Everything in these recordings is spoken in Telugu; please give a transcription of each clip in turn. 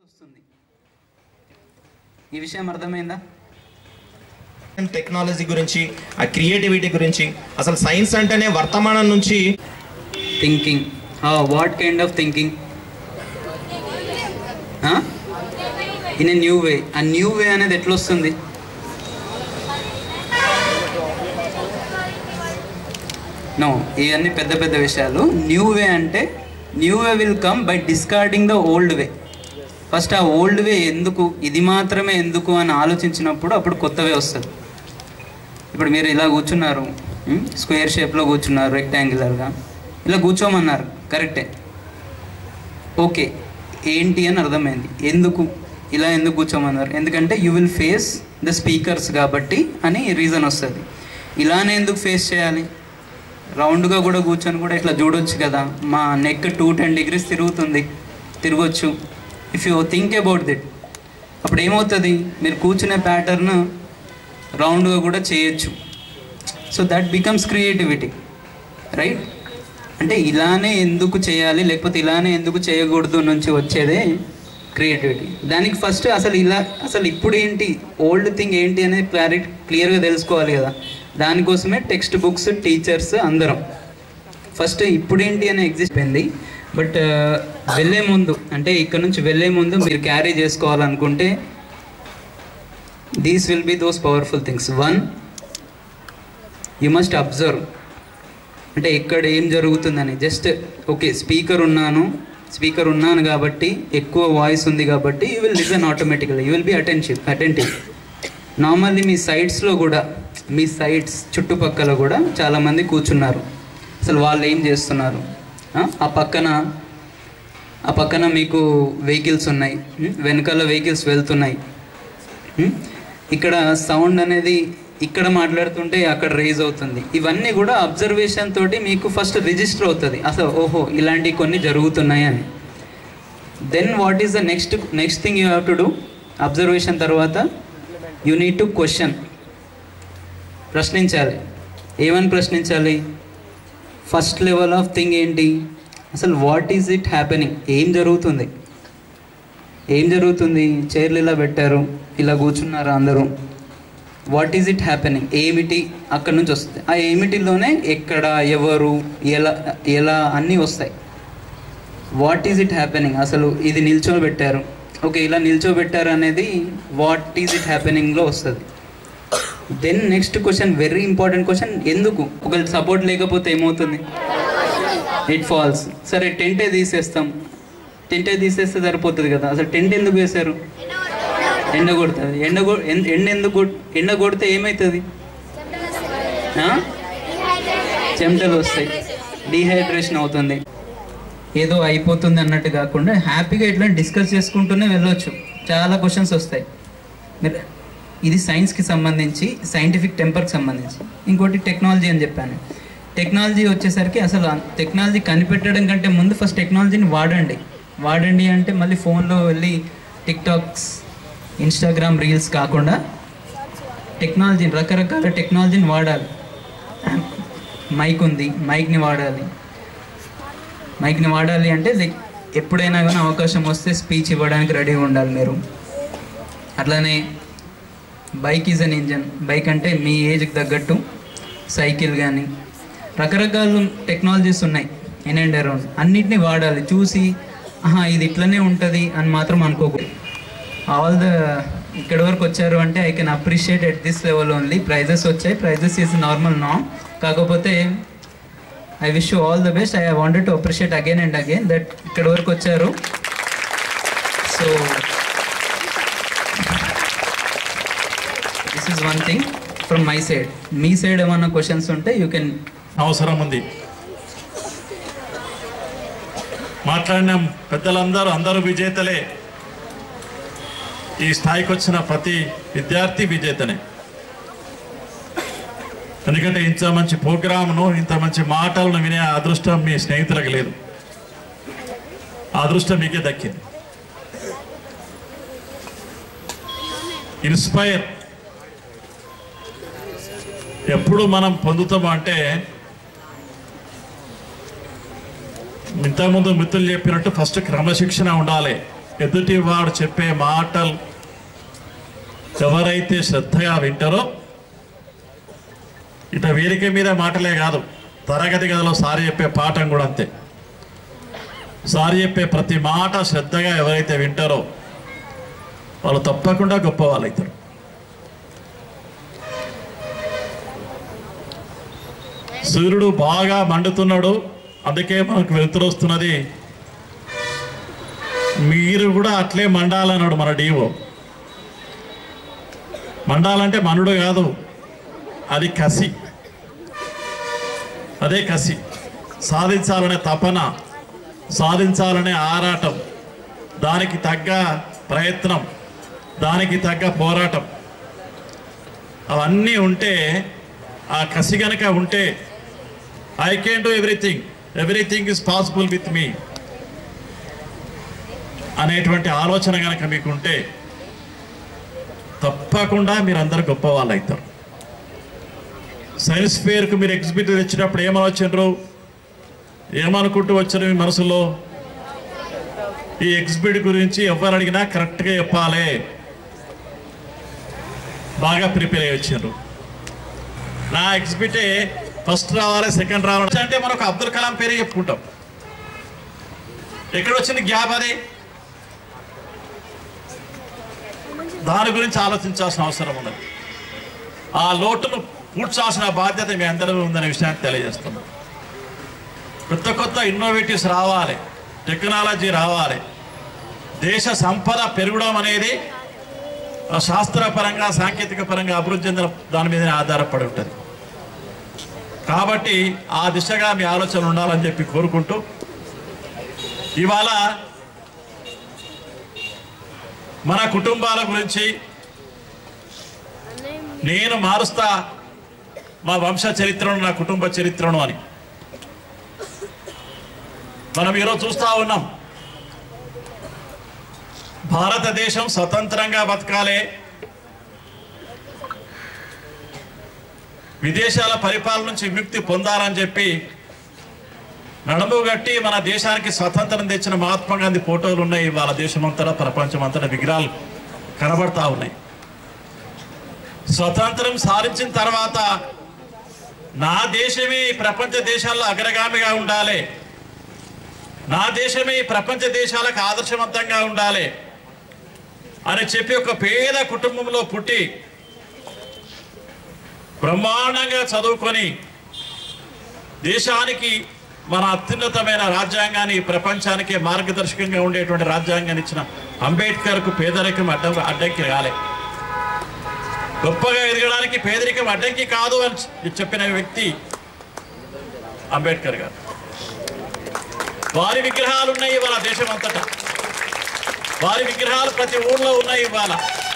వస్తుంది ఈ విషయం అర్థమైందా టెక్నాలజీ గురించి ఆ క్రియేటివిటీ గురించి అసలు సైన్స్ అంటేనే వర్తమానం నుంచి thinking what kind of thinking in a new way a new వే అనేది ఎట్లా వస్తుంది నో ఇవన్నీ పెద్ద పెద్ద విషయాలు న్యూ వే అంటే new way will come by discarding the old way first a old way ఎందుకు ఇది మాత్రమే ఎందుకు అని ఆలోచించినప్పుడు అప్పుడు కొత్త వే వస్తుంది ఇప్పుడు మీరు ఇలా కూర్చున్నారు స్క్వేర్ షేప్లో కూర్చున్నారు రెక్టాంగులర్గా ఇలా కూర్చోమన్నారు కరెక్టే ఓకే ఏంటి అని అర్థమైంది ఎందుకు ఇలా ఎందుకు కూర్చోమన్నారు ఎందుకంటే you will face the speakers కాబట్టి అని రీజన్ వస్తుంది ఇలానే ఎందుకు ఫేస్ చేయాలి రౌండ్గా కూడా కూర్చొని కూడా ఇట్లా చూడొచ్చు కదా మా నెక్ టూ టెన్ డిగ్రీస్ తిరుగుతుంది తిరగొచ్చు if you think about that అప్పుడు ఏమవుతుంది మీరు కూర్చునే ప్యాటర్న్ రౌండ్గా కూడా చేయొచ్చు so that becomes creativity right అంటే ఇలానే ఎందుకు చేయాలి లేకపోతే ఇలానే ఎందుకు చేయకూడదు నుంచి వచ్చేదే క్రియేటివిటీ దానికి ఫస్ట్ అసలు ఇలా అసలు ఇప్పుడు ఏంటి ఓల్డ్ థింగ్ ఏంటి అనేది క్లారిటీ క్లియర్గా తెలుసుకోవాలి కదా దానికోసమే టెక్స్ట్ బుక్స్ టీచర్స్ అందరం ఫస్ట్ ఇప్పుడేంటి అని ఎగ్జిస్ట్ అయింది బట్ వెళ్ళే ముందు అంటే ఇక్కడ నుంచి వెళ్ళే ముందు మీరు క్యారీ చేసుకోవాలనుకుంటే these will be those powerful things one you must observe అంటే ఇక్కడ ఏం జరుగుతుందని జస్ట్ ఓకే స్పీకర్ ఉన్నాను స్పీకర్ ఉన్నాను కాబట్టి ఎక్కువ వాయిస్ ఉంది కాబట్టి you will listen automatically you will be attention attentive normally మీ సైడ్స్లో కూడా మీ సైడ్స్ చుట్టుపక్కల కూడా చాలామంది కూర్చున్నారు అసలు వాళ్ళు ఏం చేస్తున్నారు ఆ? ఆ పక్కన ఆ పక్కన మీకు వెహికల్స్ ఉన్నాయి ఉం? వెనకాల వెహికల్స్ వెళ్తున్నాయి ఉం? ఇక్కడ సౌండ్ అనేది ఇక్కడ మాట్లాడుతుంటే అక్కడ రేజ్ అవుతుంది ఇవన్నీ కూడా అబ్జర్వేషన్ తోటి మీకు ఫస్ట్ రిజిస్టర్ అవుతుంది అసలు ఓహో ఇలాంటివి కొన్ని జరుగుతున్నాయి అని then what is the next next thing you have to do observation తర్వాత యూ నీడ్ టు క్వశ్చన్ ప్రశ్నించాలి ఏమని ప్రశ్నించాలి ఫస్ట్ లెవెల్ ఆఫ్ థింగ్ ఏంటి అసలు వాట్ ఈజ్ ఇట్ హ్యాపెనింగ్ ఏం జరుగుతుంది ఏం జరుగుతుంది చైర్లు ఇలా పెట్టారు ఇలా కూర్చున్నారు అందరూ వాట్ ఈజ్ ఇట్ హ్యాపెనింగ్ ఏమిటి అక్కడ నుంచి వస్తుంది ఆ ఏమిటిలోనే ఎక్కడ ఎవరు ఎలా ఎలా అన్నీ వస్తాయి వాట్ ఈజ్ ఇట్ హ్యాపెనింగ్ అసలు ఇది నిల్చోబెట్టారు ఓకే ఇలా నిల్చోబెట్టారు అనేది వాట్ ఈజ్ ఇట్ హ్యాపెనింగ్లో వస్తుంది then next question very important question ఎందుకు ఒకవేళ సపోర్ట్ లేకపోతే ఏమవుతుంది ఇట్ ఫాల్స్ సరే టెంటే తీసేస్తాం టెంటే తీసేస్తే సరిపోతుంది కదా అసలు టెంట్ ఎందుకు వేశారు ఎండ కొడుతుంది ఎండ కొ- ఎన్- ఎండ ఎందుకు కొట్- ఎండ కొడితే ఏమవుతుంది ఆ? చెమటలు వస్తాయి డీహైడ్రేషన్ అవుతుంది ఏదో అయిపోతుంది అన్నట్టు కాకుండా హ్యాపీగా ఇట్లా డిస్కస్ చేసుకుంటూనే వెళ్ళొచ్చు చాలా క్వశ్చన్స్ వస్తాయి మీరు ఇది సైన్స్కి సంబంధించి సైంటిఫిక్ టెంపర్కి సంబంధించి ఇంకోటి టెక్నాలజీ అని చెప్పాను టెక్నాలజీ వచ్చేసరికి అసలు టెక్నాలజీ కనిపెట్టడం కంటే ముందు ఫస్ట్ టెక్నాలజీని వాడండి వాడండి అంటే మళ్ళీ ఫోన్లో వెళ్ళి టిక్టాక్స్ ఇన్స్టాగ్రామ్ రీల్స్ కాకుండా టెక్నాలజీని రకరకాల టెక్నాలజీని వాడాలి మైక్ ఉంది మైక్ని వాడాలి మైక్ని వాడాలి అంటే లైక్ ఎప్పుడైనా కానీ అవకాశం వస్తే స్పీచ్ ఇవ్వడానికి రెడీగా ఉండాలి మీరు అట్లానే bike is an engine bike అంటే మీ ఏజ్కి తగ్గట్టు సైకిల్ కానీ రకరకాల టెక్నాలజీస్ ఉన్నాయి ఇన్ అండ్ అరౌండ్ అన్నిటిని వాడాలి చూసి ఆహా ఇది ఇట్లనే ఉంటుంది అని మాత్రం అనుకోకూడదు ఆల్ ద ఇక్కడ వరకు వచ్చారు అంటే I can appreciate at this level only prizes వచ్చాయి ప్రైజెస్ ఈజ్ నార్మల్ నామ్ కాకపోతే I wish you all the best I wanted to appreciate again and again that ఇక్కడ వరకు వచ్చారు so this is one thing from my side మీ సైడ్ ఏమన్నా క్వశ్చన్స్ ఉంటే యూ కెన్ అవసరం ఉంది మాట్లాడిన పెద్దలందరూ అందరూ విజేతలే ఈ స్థాయికి వచ్చిన ప్రతి విద్యార్థి విజేతనే ఎందుకంటే ఇంత మంచి ప్రోగ్రామ్ను ఇంత మంచి మాటలను వినే అదృష్టం మీ స్నేహితులకు లేదు ఆ అదృష్టం మీకే దక్కింది ఇన్స్పైర్ ఎప్పుడు మనం పొందుతాము అంటే ఇంతకుముందు మిత్రులు చెప్పినట్టు ఫస్ట్ క్రమశిక్షణ ఉండాలి ఎదుటివాడు చెప్పే మాటలు ఎవరైతే శ్రద్ధగా వింటారో ఇట వేదిక మీద మాటలే కాదు తరగతి గదిలో సారి చెప్పే పాఠం కూడా అంతే సారి చెప్పే ప్రతి మాట శ్రద్ధగా ఎవరైతే వింటారో వాళ్ళు తప్పకుండా గొప్ప వాళ్ళు అవుతారు సూర్యుడు బాగా మండుతున్నాడు అందుకే మనకు వెలుతురు వస్తున్నది మీరు కూడా అట్లే మండాలన్నాడు మన డీవో మండాలంటే మనుడు కాదు అది కసి అదే కసి సాధించాలనే తపన సాధించాలనే ఆరాటం దానికి తగ్గ ప్రయత్నం దానికి తగ్గ పోరాటం అవన్నీ ఉంటే ఆ కసి గనక ఉంటే I can do everything everything is possible with మీ అనేటువంటి ఆలోచన కనుక మీకుంటే తప్పకుండా మీరందరూ గొప్ప వాళ్ళు అవుతారు సైన్స్ ఫేర్కు మీరు ఎగ్జిబిట్ తెచ్చినప్పుడు ఏమని వచ్చిండ్రు ఏమనుకుంటూ వచ్చారు మీ మనసులో ఈ ఎగ్జిబిట్ గురించి ఎవరు అడిగినా కరెక్ట్గా చెప్పాలి బాగా ప్రిపేర్ అయ్యి వచ్చారు నా ఎగ్జిబిటే ఫస్ట్ రావాలి సెకండ్ రావాలి అంటే మనకు అబ్దుల్ కలాం పేరే చెప్పుకుంటాం ఎక్కడ వచ్చింది గ్యాప్ అది దాని గురించి ఆలోచించాల్సిన అవసరం ఉన్నది ఆ లోటును పూడ్చాల్సిన బాధ్యత మీ అందరూ ఉందనే విషయాన్ని తెలియజేస్తున్నాం కొత్త కొత్త ఇన్నోవేటివ్స్ రావాలి టెక్నాలజీ రావాలి దేశ సంపద పెరగడం అనేది ఆ శాస్త్రపరంగా సాంకేతిక పరంగా అభివృద్ధి చెందిన దాని మీదనే ఆధారపడి ఉంటుంది కాబట్టి ఆ దిశగా మీ ఆలోచన ఉండాలని చెప్పి కోరుకుంటూ ఇవాళ మన కుటుంబాల గురించి నేను మారుస్తా మా వంశ చరిత్రను నా కుటుంబ చరిత్రను అని మనం ఈరోజు చూస్తా ఉన్నాం భారతదేశం స్వతంత్రంగా బతకాలే విదేశాల పరిపాలన నుంచి విముక్తి పొందాలని చెప్పి నడుము గట్టి మన దేశానికి స్వతంత్రం తెచ్చిన మహాత్మా గాంధీ ఫోటోలు ఉన్నాయి వాళ్ళ దేశమంతటా ప్రపంచమంతటా విగ్రహాలు కనబడతా ఉన్నాయి స్వతంత్రం సాధించిన తర్వాత నా దేశమే ఈ ప్రపంచ దేశాల్లో అగ్రగామిగా ఉండాలి నా దేశమే ఈ ప్రపంచ దేశాలకు ఆదర్శవంతంగా ఉండాలి అని చెప్పి ఒక పేద కుటుంబంలో పుట్టి బ్రహ్మాండంగా చదువుకొని దేశానికి మన అత్యున్నతమైన రాజ్యాంగాన్ని ఈ ప్రపంచానికి మార్గదర్శకంగా ఉండేటువంటి రాజ్యాంగాన్ని ఇచ్చిన అంబేద్కర్కు పేదరికం అడ్డం అడ్డంకి రాలే గొప్పగా ఎదగడానికి పేదరికం అడ్డంకి కాదు అని చెప్పిన వ్యక్తి అంబేద్కర్ గారు వారి విగ్రహాలు ఉన్నాయి ఇవాళ దేశం అంతటా వారి విగ్రహాలు ప్రతి ఊళ్ళో ఉన్నాయి ఇవాళ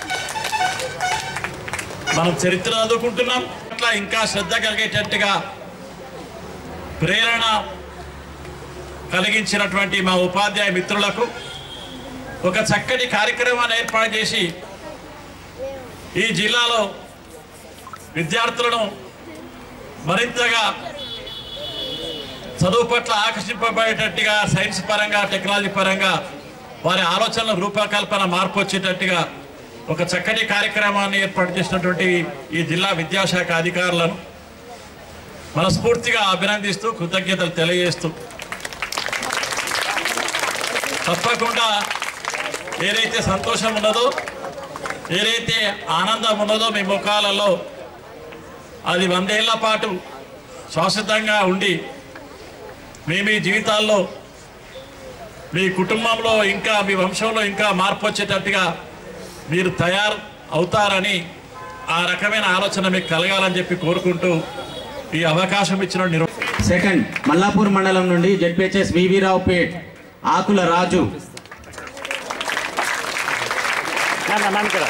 మనం చరిత్ర చదువుకుంటున్నాం అట్లా ఇంకా శ్రద్ధ కలిగేటట్టుగా ప్రేరణ కలిగించినటువంటి మా ఉపాధ్యాయ మిత్రులకు ఒక చక్కటి కార్యక్రమాన్ని ఏర్పాటు చేసి ఈ జిల్లాలో విద్యార్థులను మరింతగా చదువు పట్ల ఆకర్షింపబడేటట్టుగా సైన్స్ పరంగా టెక్నాలజీ పరంగా వారి ఆలోచనల రూపకల్పన మార్పు వచ్చేటట్టుగా ఒక చక్కటి కార్యక్రమాన్ని ఏర్పాటు చేసినటువంటి ఈ జిల్లా విద్యాశాఖ అధికారులను మనస్ఫూర్తిగా అభినందిస్తూ కృతజ్ఞతలు తెలియజేస్తూ తప్పకుండా ఏదైతే సంతోషం ఉన్నదో ఏదైతే ఆనందం ఉన్నదో మీ ముఖాలలో అది వందేళ్ల పాటు శాశ్వతంగా ఉండి మీ మీ జీవితాల్లో మీ కుటుంబంలో ఇంకా మీ వంశంలో ఇంకా మార్పు వచ్చేటట్టుగా మీరు తయారు అవుతారని ఆ రకమైన ఆలోచన మీకు కలగాలని చెప్పి కోరుకుంటూ ఈ అవకాశం ఇచ్చిన నిర్వ సెకండ్ మల్లాపూర్ మండలం నుండి ZPHS V V Rao Pet Akula Raju ma'am ma'am ఇక్కడ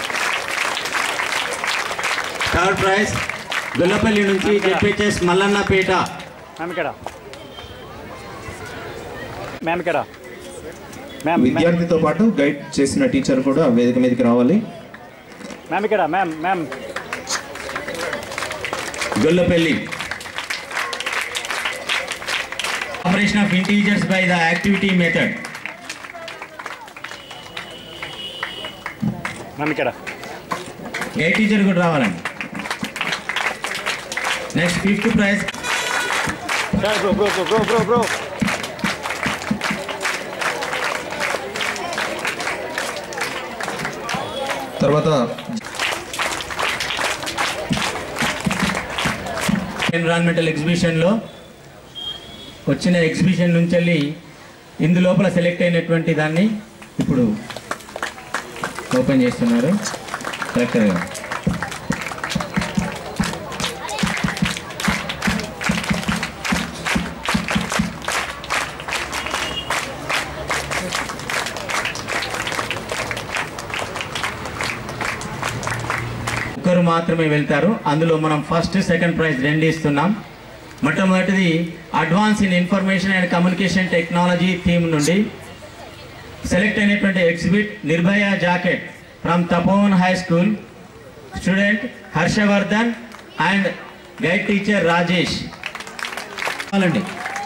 థర్డ్ ప్రైజ్ గొల్లపల్లి నుంచి జడ్పిహెచ్ఎస్ మల్లన్నపేట మ్యామ్ ఇక్కడ మ్యామ్ ఇక్కడ మ్యామ్ విద్యార్థితో పాటు గైడ్ చేసిన టీచర్ కూడా వేదిక మీదకి రావాలి మ్యామ్ ఇక్కడ ma'am ma'am Gollapalli operation of integers by the activity method ma'am ఇక్కడ ఏ టీచర్ కూడా రావాలండి next fifth prize bro bro bro bro bro bro తర్వాత ఎన్విరాన్మెంటల్ ఎగ్జిబిషన్లో వచ్చిన ఎగ్జిబిషన్ నుంచి వెళ్ళి ఇందు లోపల సెలెక్ట్ అయినటువంటి దాన్ని ఇప్పుడు ఓపెన్ చేస్తున్నారు కలెక్టర్ గారు ఒక్కరు మాత్రమే వెళ్తారు అందులో మనం ఫస్ట్ సెకండ్ ప్రైజ్ రెండు ఇస్తున్నాం మొట్టమొదటిది advance in information and communication technology theme నుండి సెలెక్ట్ అయినటువంటి exhibit Nirbhaya jacket from Tapovan high school student Harshavardhan and guide teacher Rajesh చాలండి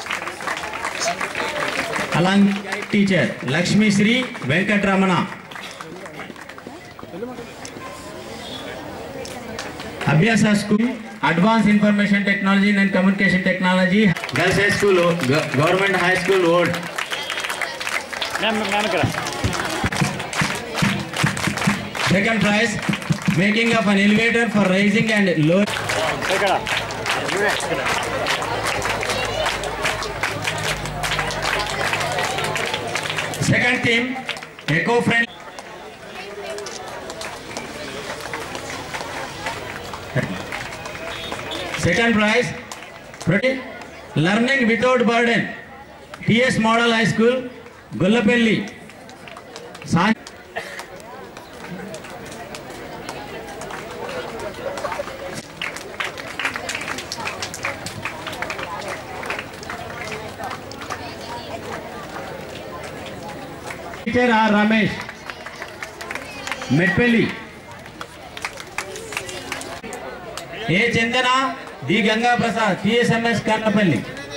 along guide teacher Lakshmisri Venkataramana Abhyasa school advance information technology and communication technology girls high school government high school old ma'am ma'am ఇక్కడ second prize making of an elevator for raising and low ఇక్కడ second theme eco friend second prize learning without burden TS model high school Gollapalli సా teacher R Ramesh Metpalli A Chandana D Ganga Prasad TSMS Kannapalli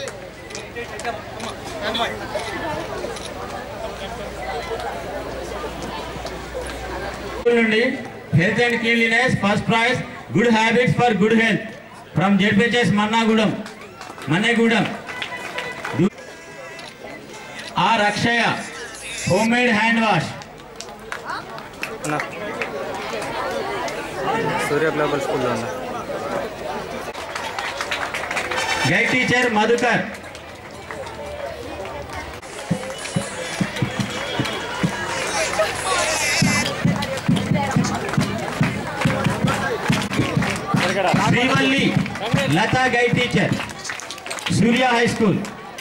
నుండి health and cleanliness first prize good habits for good health from ZPHS Mannagudem Mannegudem R Akshaya home made hand wash Surya global స్కూల్లో ఉన్నా గైడ్ టీచర్ మధుకర్ ఇక్కడ Srivalli Latha guide teacher Surya high school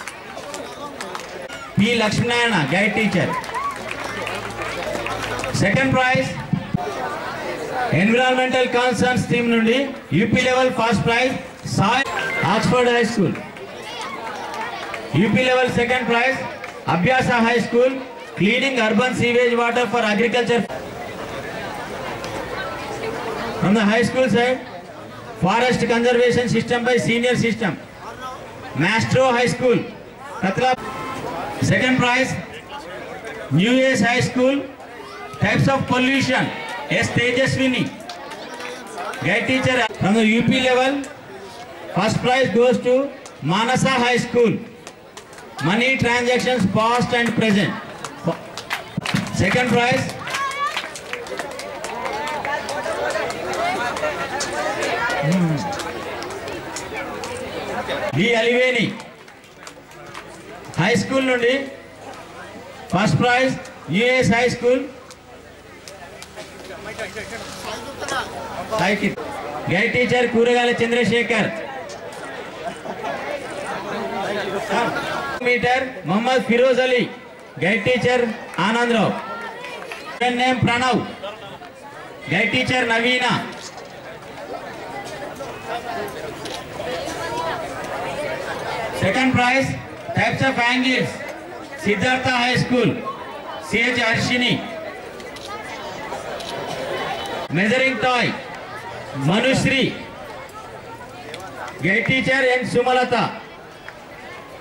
P Lakshminarayana guide teacher second prize environmental concerns team నుండి UP level first prize Sai Oxford high school UP level second prize Abhyasa high school cleaning urban sewage water for agriculture from the high school side forest conservation system by senior system maestro high school Katla second prize new years high school types of pollution S Tejaswini guide teacher from the UP level first prize goes to Manasa high school money transactions past and present second prize D Aliveni high school నుండి first prize US high school cycle guide teacher కూరగాయల Chandrashekar meter Mohammed Feroz Ali guide teacher Anandrao name Pranav guide teacher Naveena Second prize, types of angles. Siddhartha High School, CH Arshini. Measuring toy, Manushree. Gate teacher and Sumalata.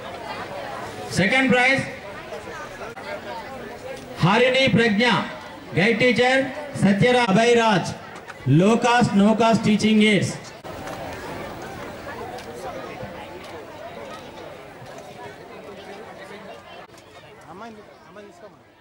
Second prize, Harini Prajna, guide teacher సత్యరా Abhayraj low cost no cost teaching aids అమ్మాయి అమ్మాయి తీసుకోమా